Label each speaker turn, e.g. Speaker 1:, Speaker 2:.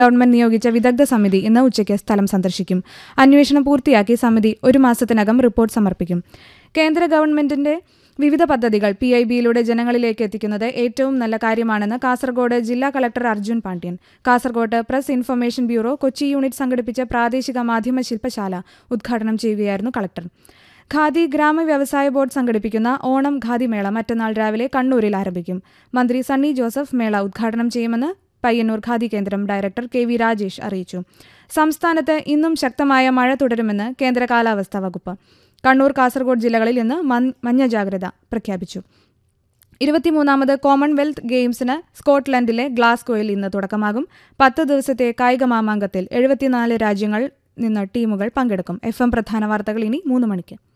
Speaker 1: government നിയോഗിച്ച വിദഗ്ധ സമിതി ഇന്ന് ഉച്ചയ്ക്ക് സ്ഥലം സന്ദർശിക്കും അന്വേഷണം പൂർത്തിയാക്കി സമിതി ഒരു മാസത്തിനകം റിപ്പോർട്ട് സമർപ്പിക്കും കേന്ദ്ര ഗവൺമെന്റിന്റെ വിവിധ പദ്ധതികൾ പി ഐ ബിയിലൂടെ ജനങ്ങളിലേക്ക് എത്തിക്കുന്നത് ഏറ്റവും നല്ല കാര്യമാണെന്ന് കാസർഗോഡ് ജില്ലാ collector Arjun Pandian Kasaragod press information bureau Kochi unit സംഘടിപ്പിച്ച പ്രാദേശിക മാധ്യമ ശില്പശാല ഉദ്ഘാടനം ചെയ്യുകയായിരുന്നു കളക്ടർ ഖാദി ഗ്രാമ വ്യവസായ ബോർഡ് സംഘടിപ്പിക്കുന്ന ഓണം ഖാദി മേള മറ്റന്നാൾ രാവിലെ കണ്ണൂരിൽ ആരംഭിക്കും മന്ത്രി സണ്ണി ജോസഫ് മേള ഉദ്ഘാടനം ചെയ്യുമെന്ന് പയ്യന്നൂർ ഖാദി കേന്ദ്രം ഡയറക്ടർ കെ വി രാജേഷ് അറിയിച്ചു സംസ്ഥാനത്ത് ഇന്നും ശക്തമായ മഴ തുടരുമെന്ന് കേന്ദ്ര കാലാവസ്ഥാ വകുപ്പ് കണ്ണൂർ കാസർഗോഡ് ജില്ലകളിൽ ഇന്ന് മൻ- മഞ്ഞ ജാഗ്രത പ്രഖ്യാപിച്ചു ഇരുപത്തിമൂന്നാമത് കോമൺവെൽത്ത് ഗെയിംസിന് സ്കോട്ട്ലൻഡിലെ ഗ്ലാസ്ഗോയിൽ ഇന്ന് തുടക്കമാകും പത്ത് ദിവസത്തെ കായിക മാമാങ്കത്തിൽ എഴുപത്തിനാല് രാജ്യങ്ങൾ നിന്ന് ടീമുകൾ പങ്കെടുക്കും എഫ് എം പ്രധാന വാർത്തകൾ ഇനി മൂന്ന് മണിക്ക്